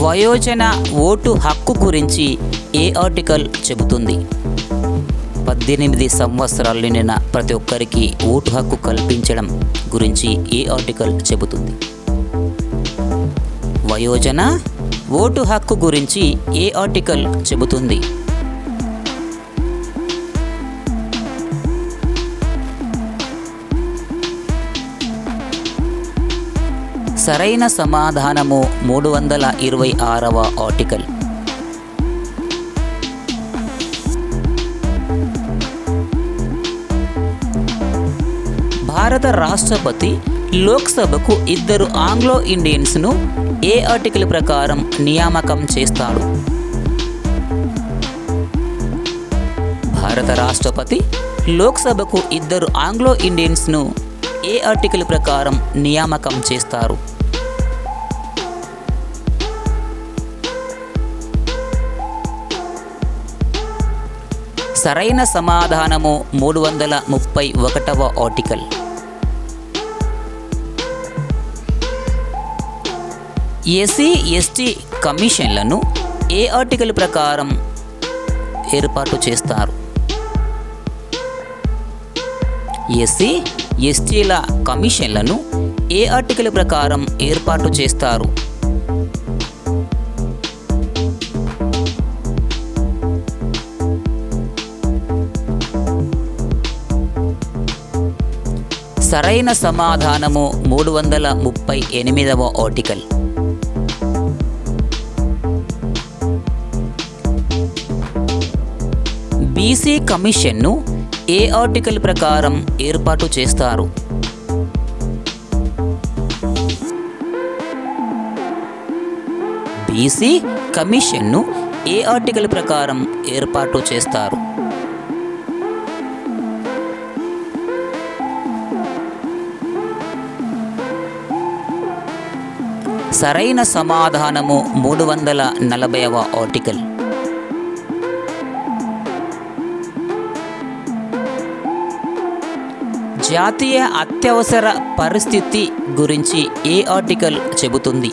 వయోజన ఓటు హక్కు గురించి ఏ ఆర్టికల్ చెబుతుంది పద్దెనిమిది సంవత్సరాలు నిండిన ప్రతి ఒక్కరికి ఓటు హక్కు కల్పించడం గురించి ఏ ఆర్టికల్ చెబుతుంది వయోజన ఓటు హక్కు గురించి ఏ ఆర్టికల్ చెబుతుంది సరైన సమాధానము మూడు వందల ఇరవై ఆరవ ఆర్టికల్ భారత రాష్ట్రపతి లోక్సభకు ఇద్దరు ఆంగ్లో ఇండియన్స్ను ఏ ఆర్టికల్ ప్రకారం నియామకం చేస్తాడు భారత రాష్ట్రపతి లోక్సభకు ఇద్దరు ఆంగ్లో ఇండియన్స్ను ఏ ఆర్టికల్ ప్రకారం నియామకం చేస్తారు సరైన సమాధానము మూడు వందల ముప్పై ఒకటవ ఆర్టికల్ ఎస్సీ ఎస్టీ కమిషన్లను ఏ ఆర్టికల్ ప్రకారం ఏర్పాటు చేస్తారు ఎస్సీ ఎస్టీల కమిషన్లను ఏ ఆర్టికల్ ప్రకారం ఏర్పాటు చేస్తారు సరైన సమాధానము మూడు వందల ముప్పై ఎనిమిదవ ఆర్టికల్ బీసీ కమిషన్ను ఏ ఆర్టికల్ ప్రకారం ఏర్పాటు చేస్తారు బీసీ కమిషన్ను ఏ ఆర్టికల్ ప్రకారం ఏర్పాటు చేస్తారు సరైన సమాధానము మూడు వందల నలభైవ ఆర్టికల్ జాతీయ అత్యవసర పరిస్థితి గురించి ఏ ఆర్టికల్ చెబుతుంది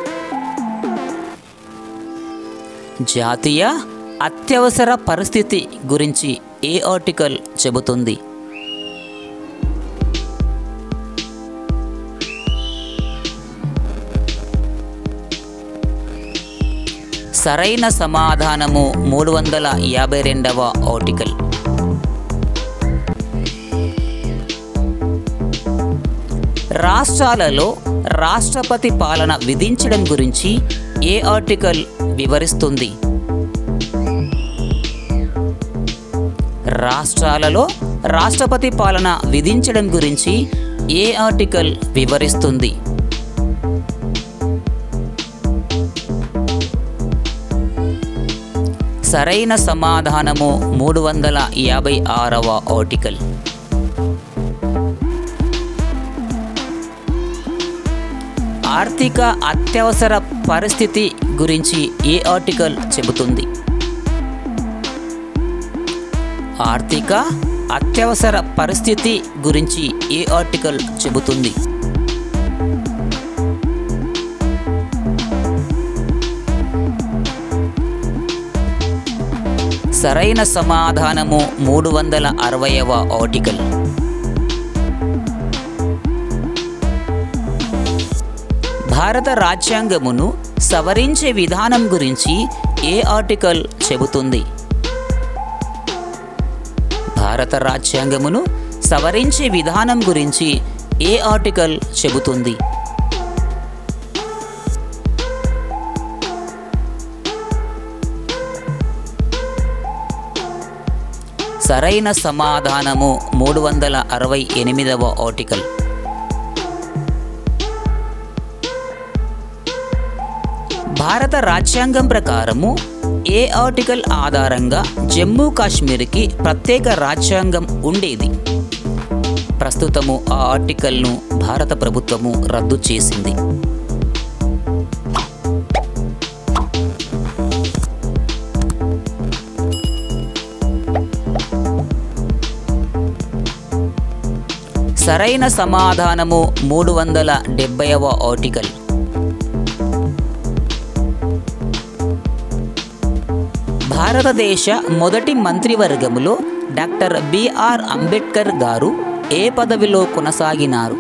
జాతీయ అత్యవసర పరిస్థితి గురించి ఏ ఆర్టికల్ చెబుతుంది సరైన సమాధానము మూడు వందల యాభై రెండవ ఆర్టికల్ రాష్ట్రాలలో రాష్ట్రపతి పాలన విధించడం గురించి ఏ ఆర్టికల్ వివరిస్తుంది రాష్ట్రాలలో రాష్ట్రపతి పాలన విధించడం గురించి ఏ ఆర్టికల్ వివరిస్తుంది సరైన సమాధానము మూడు వందల యాభై ఆరవ ఆర్టికల్ ఆర్థిక అత్యవసర పరిస్థితి గురించి ఏ ఆర్టికల్ చెబుతుంది ఆర్థిక అత్యవసర పరిస్థితి గురించి ఏ ఆర్టికల్ చెబుతుంది సరైన సమాధానము మూడు వందల అరవైవ ఆర్టికల్ భారత రాజ్యాంగమును సవరించే విధానం గురించి ఏ ఆర్టికల్ చెబుతుంది భారత రాజ్యాంగమును సవరించే విధానం గురించి ఏ ఆర్టికల్ చెబుతుంది సరైన సమాధానము మూడు వందల అరవై ఎనిమిదవ ఆర్టికల్ భారత రాజ్యాంగం ప్రకారము ఏ ఆర్టికల్ ఆధారంగా జమ్మూ కాశ్మీర్కి ప్రత్యేక రాజ్యాంగం ఉండేది ప్రస్తుతము ఆ ఆర్టికల్ను భారత ప్రభుత్వము రద్దు చేసింది సరైన సమాధానము మూడు వందల డెబ్బైవ ఆర్టికల్ భారతదేశ మొదటి మంత్రివర్గములో డాక్టర్ బిఆర్ అంబేద్కర్ గారు ఏ పదవిలో కొనసాగినారు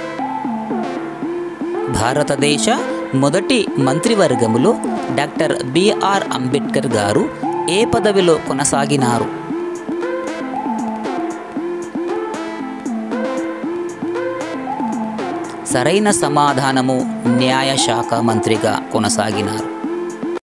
భారతదేశ మొదటి మంత్రివర్గములో డాక్టర్ బిఆర్ అంబేద్కర్ గారు ఏ పదవిలో కొనసాగినారు సరైన సమాధానము న్యాయశాఖ మంత్రిగా కొనసాగినారు